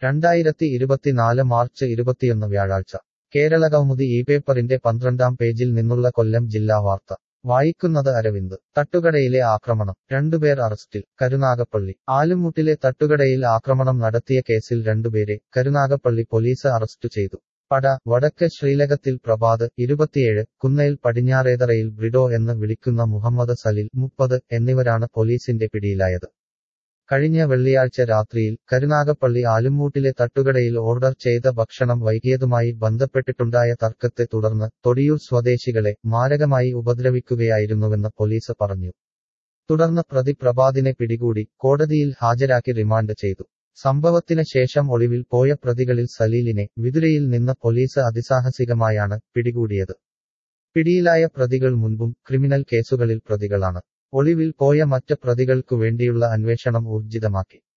രണ്ടായിരത്തി ഇരുപത്തിനാല് മാർച്ച് ഇരുപത്തിയൊന്ന് വ്യാഴാഴ്ച കേരളകൗമുദി ഈ പേപ്പറിന്റെ പന്ത്രണ്ടാം പേജിൽ നിന്നുള്ള കൊല്ലം ജില്ലാ വാർത്ത വായിക്കുന്നത് അരവിന്ദ് തട്ടുകടയിലെ ആക്രമണം രണ്ടുപേർ അറസ്റ്റിൽ കരുനാഗപ്പള്ളി ആലുമുട്ടിലെ തട്ടുകടയിൽ ആക്രമണം നടത്തിയ കേസിൽ രണ്ടുപേരെ കരുനാഗപ്പള്ളി പോലീസ് അറസ്റ്റ് ചെയ്തു പട വടക്ക് ശ്രീലകത്തിൽ പ്രഭാത് ഇരുപത്തിയേഴ് കുന്നയിൽ പടിഞ്ഞാറേതറയിൽ ബ്രിഡോ എന്ന് വിളിക്കുന്ന മുഹമ്മദ് സലിൽ മുപ്പത് എന്നിവരാണ് പോലീസിന്റെ പിടിയിലായത് കഴിഞ്ഞ വെള്ളിയാഴ്ച രാത്രിയിൽ കരുനാഗപ്പള്ളി ആലുമൂട്ടിലെ തട്ടുകടയിൽ ഓർഡർ ചെയ്ത ഭക്ഷണം വൈകിയതുമായി ബന്ധപ്പെട്ടിട്ടുണ്ടായ തർക്കത്തെ തുടർന്ന് തൊടിയൂർ സ്വദേശികളെ മാരകമായി ഉപദ്രവിക്കുകയായിരുന്നുവെന്ന് പോലീസ് പറഞ്ഞു തുടർന്ന് പ്രതി പ്രഭാതിനെ പിടികൂടി കോടതിയിൽ ഹാജരാക്കി റിമാൻഡ് ചെയ്തു സംഭവത്തിന് ശേഷം ഒളിവിൽ പോയ പ്രതികളിൽ സലീലിനെ വിതുരയിൽ നിന്ന് പോലീസ് അതിസാഹസികമായാണ് പിടികൂടിയത് പിടിയിലായ പ്രതികൾ മുൻപും ക്രിമിനൽ കേസുകളിൽ പ്രതികളാണ് ഒളിവിൽ പോയ മറ്റ് പ്രതികൾക്കു വേണ്ടിയുള്ള അന്വേഷണം ഊർജിതമാക്കി